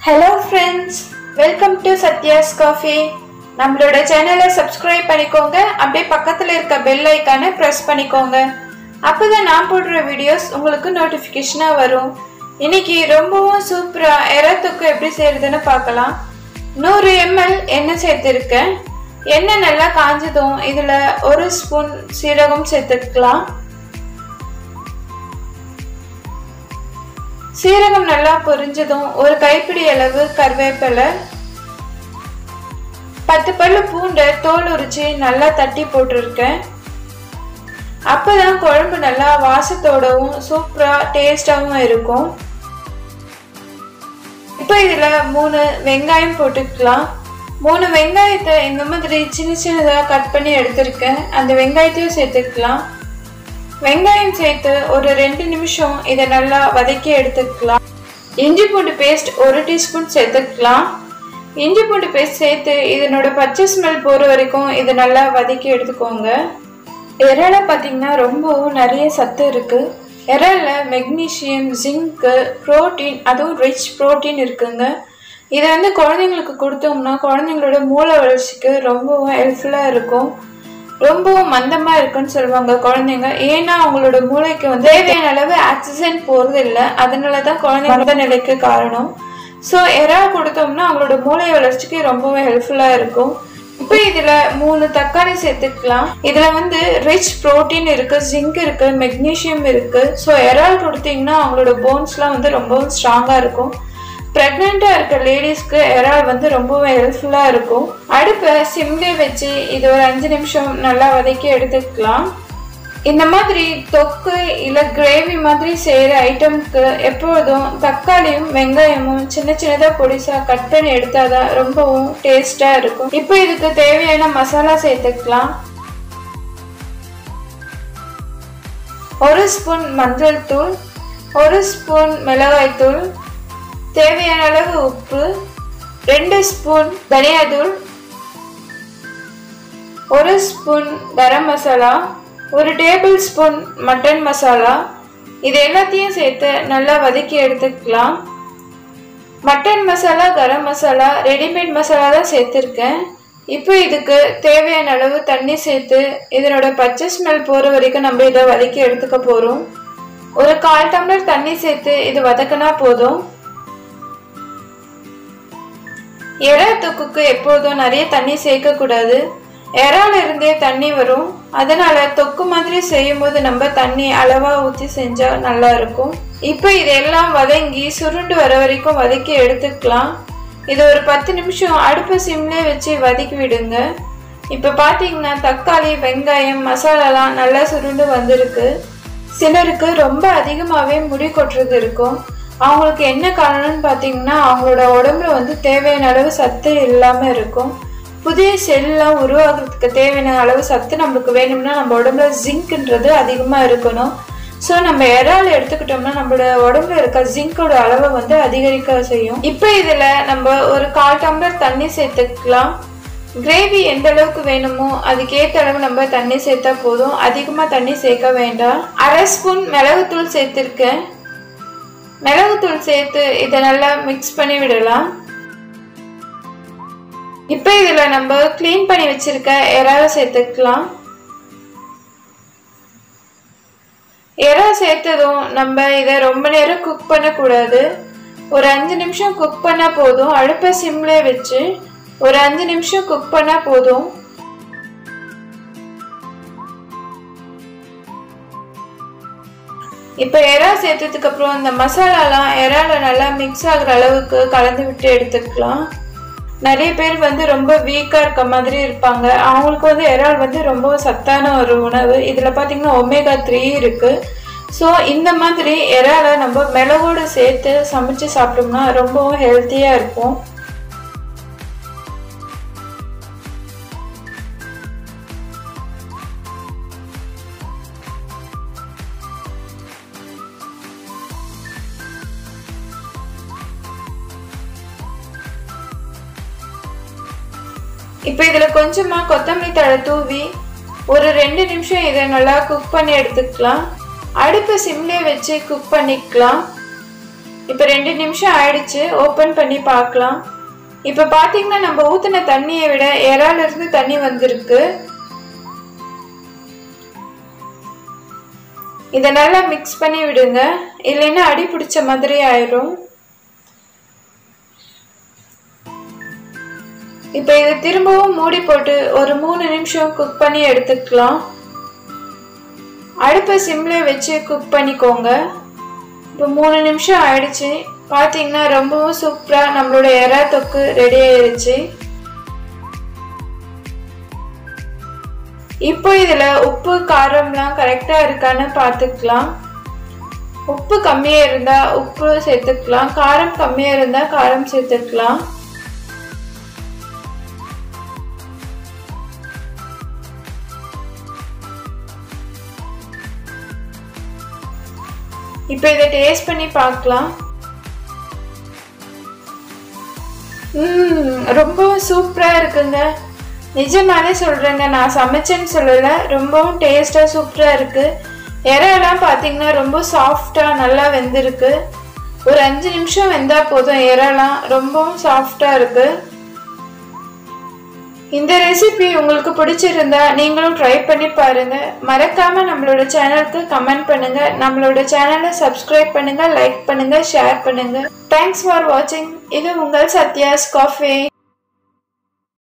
hello friends welcome to Sathya's coffee நம்மளோட சேனலை subscribe பண்ணிக்கோங்க அப்படியே பக்கத்தில் இருக்க பெல் ஐக்கானை ப்ரெஸ் பண்ணிக்கோங்க அப்போ தான் நான் போடுற வீடியோஸ் உங்களுக்கு நோட்டிஃபிகேஷனாக வரும் இன்னைக்கு ரொம்பவும் சூப்பராக எறத்துக்கு எப்படி செய்யறதுன்னு பார்க்கலாம் நூறு எம்எல் எண்ணெய் சேர்த்துருக்கேன் எண்ணெய் நல்லா காஞ்சதும் இதில் ஒரு ஸ்பூன் சீரகம் சேர்த்துக்கலாம் சீரகம் நல்லா பொரிஞ்சதும் ஒரு கைப்பிடி அளவு கருவேப்பிலை பத்து பல்லு பூண்டை தோல் உரிச்சு நல்லா தட்டி போட்டிருக்கேன் அப்பதான் குழம்பு நல்லா வாசத்தோடவும் சூப்பரா டேஸ்டாவும் இருக்கும் இப்போ இதுல மூணு வெங்காயம் போட்டுக்கலாம் மூணு வெங்காயத்தை இந்த மாதிரி சின்ன சின்னதாக கட் பண்ணி எடுத்திருக்கேன் அந்த வெங்காயத்தையும் சேர்த்துக்கலாம் வெங்காயம் சேர்த்து ஒரு ரெண்டு நிமிஷம் இதை நல்லா வதக்கி எடுத்துக்கலாம் இஞ்சி பூண்டு பேஸ்ட் ஒரு டீஸ்பூன் சேர்த்துக்கலாம் இஞ்சி பூண்டு பேஸ்ட் சேர்த்து இதனோட பச்சை ஸ்மெல் போகிற வரைக்கும் இதை நல்லா வதக்கி எடுத்துக்கோங்க இறால பார்த்தீங்கன்னா ரொம்பவும் நிறைய சத்து இருக்குது இறால மெக்னீஷியம் ஜிங்க்கு ப்ரோட்டீன் அதுவும் ரிச் ப்ரோட்டீன் இருக்குங்க இதை வந்து குழந்தைங்களுக்கு கொடுத்தோம்னா குழந்தைங்களோட மூளை வளர்ச்சிக்கு ரொம்பவும் ஹெல்ப்ஃபுல்லாக இருக்கும் ரொம்பவும் மந்தமாக இருக்குன்னு சொல்லுவாங்க குழந்தைங்க ஏன்னா அவங்களோட மூளைக்கு வந்து தேவையான அளவு ஆக்சிஜன் போகிறது இல்லை அதனால தான் குழந்தைங்க மந்த நிலைக்கு காரணம் ஸோ எறா கொடுத்தோம்னா அவங்களோட மூளை வளர்ச்சிக்கு ரொம்பவே ஹெல்ப்ஃபுல்லாக இருக்கும் இப்போ இதில் மூணு தக்காளி சேர்த்துக்கலாம் இதில் வந்து ரிச் ப்ரோட்டீன் இருக்குது ஜிங்க் இருக்குது மெக்னீஷியம் இருக்குது ஸோ எறால் கொடுத்தீங்கன்னா அவங்களோட போன்ஸ்லாம் வந்து ரொம்பவும் ஸ்ட்ராங்காக இருக்கும் ப்ரெக்னெண்ட்டாக இருக்க லேடிஸ்க்கு இறால் வந்து ரொம்பவே ஹெல்ப்ஃபுல்லாக இருக்கும் அடுப்பை சிம்லே வச்சு இது ஒரு அஞ்சு நிமிஷம் நல்லா வதக்கி எடுத்துக்கலாம் இந்த மாதிரி தொக்கு இல்லை கிரேவி மாதிரி செய்கிற ஐட்டம்க்கு எப்பொழுதும் தக்காளியும் வெங்காயமும் சின்ன சின்னதாக பொடிசாக கட் பண்ணி எடுத்தால் தான் ரொம்பவும் டேஸ்டாக இருக்கும் இப்போ இதுக்கு தேவையான மசாலா சேர்த்துக்கலாம் ஒரு ஸ்பூன் மஞ்சள் தூள் ஒரு ஸ்பூன் மிளகாய் தூள் தேவையான அளவு உப்பு ரெண்டு ஸ்பூன் தனியாத்தூள் ஒரு ஸ்பூன் கரம் மசாலா ஒரு டேபிள் ஸ்பூன் மட்டன் மசாலா இது எல்லாத்தையும் சேர்த்து நல்லா வதக்கி எடுத்துக்கலாம் மட்டன் மசாலா கரம் மசாலா ரெடிமேட் மசாலா தான் சேர்த்துருக்கேன் இப்போ இதுக்கு தேவையான அளவு தண்ணி சேர்த்து இதனோட பச்சை ஸ்மெல் போகிற வரைக்கும் நம்ம இதை வதக்கி எடுத்துக்க போகிறோம் ஒரு கால் டம்ளர் தண்ணி சேர்த்து இது வதக்கினா போதும் எறா தொக்குக்கு எப்போதும் நிறைய தண்ணி சேர்க்கக்கூடாது எறால இருந்தே தண்ணி வரும் அதனால தொக்கு மாதிரி செய்யும் போது நம்ம தண்ணி அளவா ஊற்றி செஞ்சா நல்லா இருக்கும் இப்போ இதெல்லாம் வதங்கி சுருண்டு வர வரைக்கும் வதக்கி எடுத்துக்கலாம் இது ஒரு பத்து நிமிஷம் அடுப்பு சிம்லே வச்சு வதக்கி விடுங்க இப்போ பார்த்தீங்கன்னா தக்காளி வெங்காயம் மசாலாலாம் நல்லா சுருண்டு வந்திருக்கு சிலருக்கு ரொம்ப அதிகமாகவே முடி கொட்டுறது இருக்கும் அவங்களுக்கு என்ன காரணம்னு பார்த்தீங்கன்னா அவங்களோட உடம்புல வந்து தேவையான அளவு சத்து இல்லாமல் இருக்கும் புதிய செல்லாம் உருவாகிறதுக்கு தேவையான அளவு சத்து நம்மளுக்கு வேணும்னா நம்ம உடம்புல ஜிங்க்ன்றது அதிகமாக இருக்கணும் ஸோ நம்ம இறால் எடுத்துக்கிட்டோம்னா நம்மளோட உடம்புல இருக்க ஜிங்கோட அளவை வந்து அதிகரிக்க செய்யும் இப்போ இதில் நம்ம ஒரு கால் டம்ளர் தண்ணி சேர்த்துக்கலாம் கிரேவி எந்த அளவுக்கு வேணுமோ அதுக்கேற்ற அளவு நம்ம தண்ணி சேர்த்தா போதும் அதிகமாக தண்ணி சேர்க்க வேண்டாம் அரை ஸ்பூன் மிளகுத்தூள் சேர்த்துருக்கேன் மிளகுத்தூள் சேர்த்து இதை நல்லா மிக்ஸ் பண்ணி விடலாம் இப்போ இதில் நம்ம க்ளீன் பண்ணி வச்சிருக்க இறாவை சேர்த்துக்கலாம் இறா சேர்த்ததும் நம்ம இதை ரொம்ப நேரம் குக் பண்ணக்கூடாது ஒரு அஞ்சு நிமிஷம் குக் பண்ணால் போதும் அடுப்பை சிம்லே வச்சு ஒரு அஞ்சு நிமிஷம் குக் பண்ணால் போதும் இப்போ எறா சேர்த்ததுக்கு அப்புறம் இந்த மசாலாலாம் எறால நல்லா மிக்ஸ் ஆகுற அளவுக்கு கலந்து விட்டு எடுத்துக்கலாம் நிறைய பேர் வந்து ரொம்ப வீக்காக இருக்க மாதிரி இருப்பாங்க அவங்களுக்கு வந்து இறால் வந்து ரொம்ப சத்தான ஒரு உணவு இதில் பார்த்தீங்கன்னா ஒமேகா த்ரீ இருக்குது ஸோ இந்த மாதிரி இறாலை நம்ம மிளகோடு சேர்த்து சமைச்சு சாப்பிட்டோம்னா ரொம்பவும் ஹெல்த்தியாக இருக்கும் இப்போ இதில் கொஞ்சமாக கொத்தமல்லி தழை தூவி ஒரு ரெண்டு நிமிஷம் இதை நல்லா குக் பண்ணி எடுத்துக்கலாம் அடுப்பை சிம்லே வச்சு குக் பண்ணிக்கலாம் இப்போ ரெண்டு நிமிஷம் ஆயிடுச்சு ஓப்பன் பண்ணி பார்க்கலாம் இப்போ பார்த்தீங்கன்னா நம்ம ஊற்றின தண்ணியை விட இறால இருந்து தண்ணி வந்திருக்கு இதை நல்லா மிக்ஸ் பண்ணி விடுங்க இல்லைன்னா அடி பிடிச்ச மாதிரி ஆயிரும் இப்போ இதை திரும்பவும் மூடி போட்டு ஒரு மூணு நிமிஷம் குக் பண்ணி எடுத்துக்கலாம் அடுப்பை சிம்ல வச்சு குக் பண்ணிக்கோங்க இப்போ மூணு நிமிஷம் ஆயிடுச்சு பார்த்தீங்கன்னா ரொம்பவும் சூப்பராக நம்மளோட எறா தொக்கு ரெடி ஆயிடுச்சு இப்போ இதில் உப்பு காரம்லாம் கரெக்டாக இருக்கான்னு பார்த்துக்கலாம் உப்பு கம்மியாக இருந்தால் உப்பு சேர்த்துக்கலாம் காரம் கம்மியாக இருந்தால் காரம் சேர்த்துக்கலாம் இப்போ இதை டேஸ்ட் பண்ணி பார்க்கலாம் ம் ரொம்பவும் சூப்பராக இருக்குங்க நிஜமாலே சொல்கிறேங்க நான் சமைச்சேன்னு சொல்லலை ரொம்பவும் டேஸ்ட்டாக சூப்பராக இருக்குது இறாலாம் பார்த்தீங்கன்னா ரொம்ப சாஃப்டாக நல்லா வெந்திருக்கு ஒரு அஞ்சு நிமிஷம் வெந்தால் போதும் இறாலாம் ரொம்பவும் சாஃப்டாக இருக்குது இந்த ரெசிபி உங்களுக்கு பிடிச்சிருந்தா நீங்களும் ட்ரை பண்ணி பாருங்க மறக்காம நம்மளோட சேனலுக்கு கமெண்ட் பண்ணுங்க நம்மளோட சேனலை சப்ஸ்கிரைப் பண்ணுங்க லைக் பண்ணுங்க ஷேர் பண்ணுங்க தேங்க்ஸ் ஃபார் வாட்சிங் இது உங்கள் சத்யாஸ் காஃபி